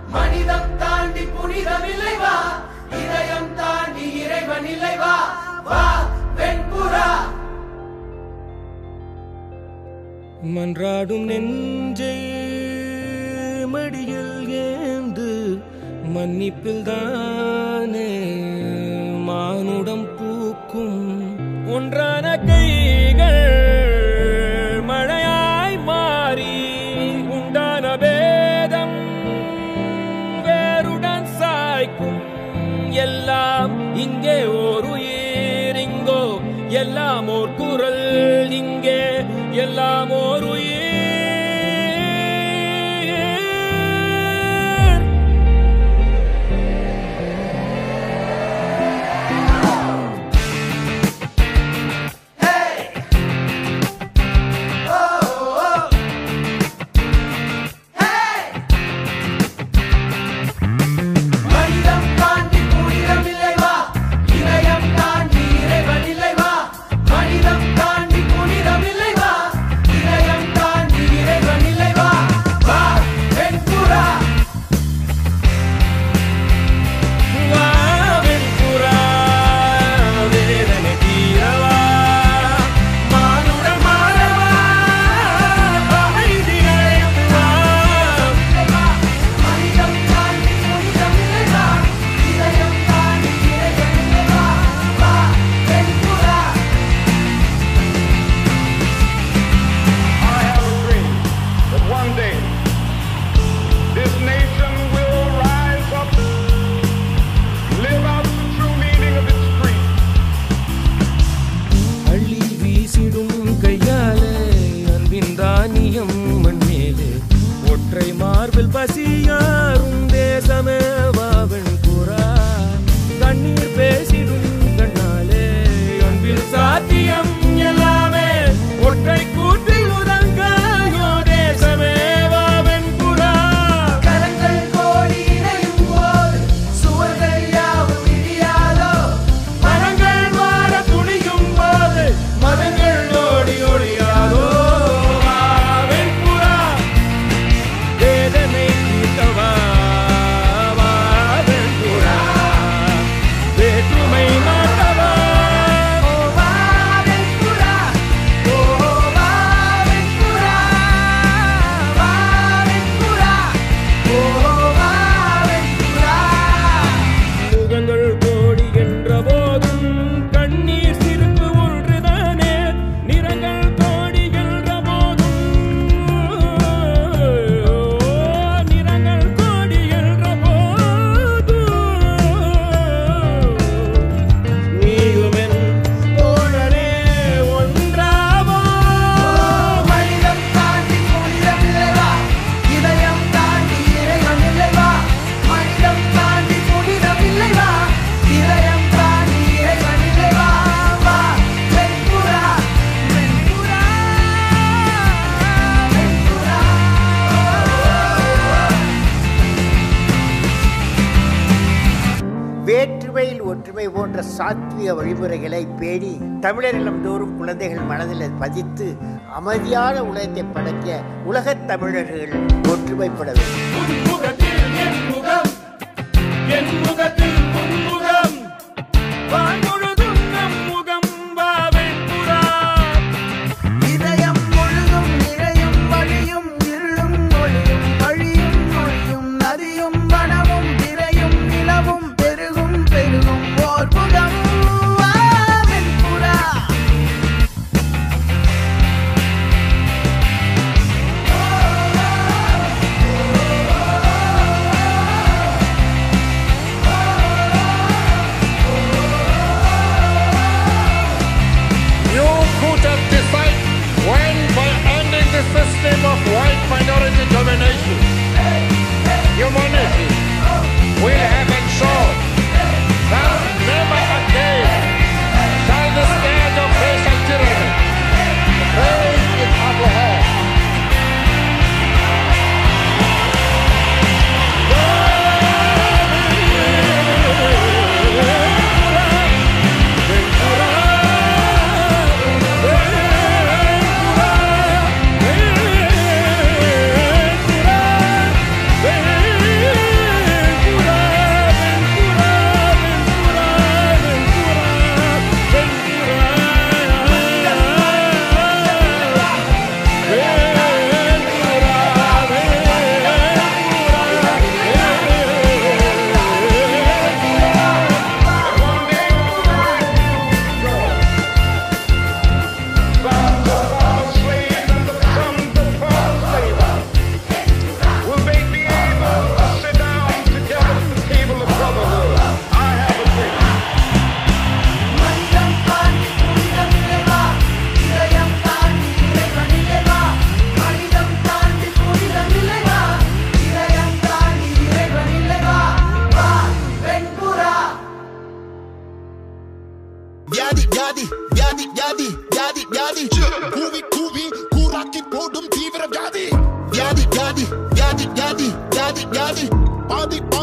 மனிதம் தாண்டி புனிதம் இல்லை வா இதயம் தாண்டி இறைவன் இல்லை வா வா வெண்புறா மன்றாடும் நெஞ்சை மடியில் ஏந்து மன்னிப்பில் தானே மானுடம் பூக்கும் ஒன்றான கைகள் மழையாய் மாறி உண்டான பேதம் வேருடன் சாய்க்கும் எல்லாம் இங்கே ஓர் உயிர் இங்கோ எல்லாம் ஓர் குரல் இங்கே எல்லாம் ஓர் உயிர் மனிதம் தாண்டி புனிதம் இல்லை வா இதயம் தாண்டி இறைவன் இல்லை வா மனிதம் தாண்டி புனிதம் இல்லை வா இதயம் தாண்டி இறைவன் இல்லை வா வா வெண்புறா வாவின் புறா வேதனை தீரவா மானுடம் மாறவா அமைதி அழைவா மனிதம் தாண்டி புனிதம் இல்லை வா இதயம் தாண்டி இறைவன் இல்லை வா வா வெண்புறா I have a dream that one day this nation will rise up, live out the true meaning of its creed. அள்ளி வீசிடும் கையாலே அன்பின் தானியம் மண்மேலே ஒற்றை மார்பில் பசியாரும் தேசமே வாவன் புறா கண்ணீர் பேசிடும் கண்ணாலே அன்பில் சாத்தியம் எல்லாமே ஒற்றை கூட்டில் உதங்காயோ தேசமே வாவன் புறா கரங்கள் கோடி இணையும் போது சுவர்கள் யாவும் இடியாதோ மரங்கள் மாற துணியும் போது மதங்கள் ஓடி ஒழியாதோ வாவன் புறா வேதனை தீர்க்கவா வாவன் புறா வேற்றுமை மாற்றவா ஓ வா வெண்புறா ஓ வா வெண்புறா வா வெண்புறா ஓ வா வெண்புறா முகங்கள் கோடி என்ற போதும் கண்ணீர் சிரிப்பு ஒன்றுதானே நிறங்கள் கோடி என்ற போதும் நிறங்கள் கோடி என்ற போதும் நீயுமென் தோழனே ஒன்றாவோ மனிதம் தாண்டி புனிதம் இல்லை வா இதயம் தாண்டி இறைவன் இல்லை வா மனிதம் தாண்டி புனிதம் இல்லை வா இதயம் தாண்டி இறைவன் இல்லை வா வா வெண்புறா வெண்புறா வெண்புறா வேற்றுமையில் ஒற்றுமை போன்ற சாத்விக வழிமுறைகளை பேணி தமிழர் இல்லம்தோறும் குழந்தைகள் மனதில் பதித்து அமைதியான உலகத்தை படைக்க உலகத் தமிழர்கள் ஒற்றுமைப்பட வேண்டும் உன்முகத்தில் என் முகம் என் முகத்தில் உன்முகம் வான்முழுதும் நம் முகம் வாவெண் புறா இதயம் முழுதும் நிறையும் வழியும் இருளும் ஒளியும் வழியும் மொழியும் நதியும் வனமும் திரையும் நிலவும் பெருகும் பெருகும் ஓர் முகம் வா வெண்புறா வாவெண் வியாதி வியாதி வியாதி வியாதி வியாதி வியாதி வியாதி பாதி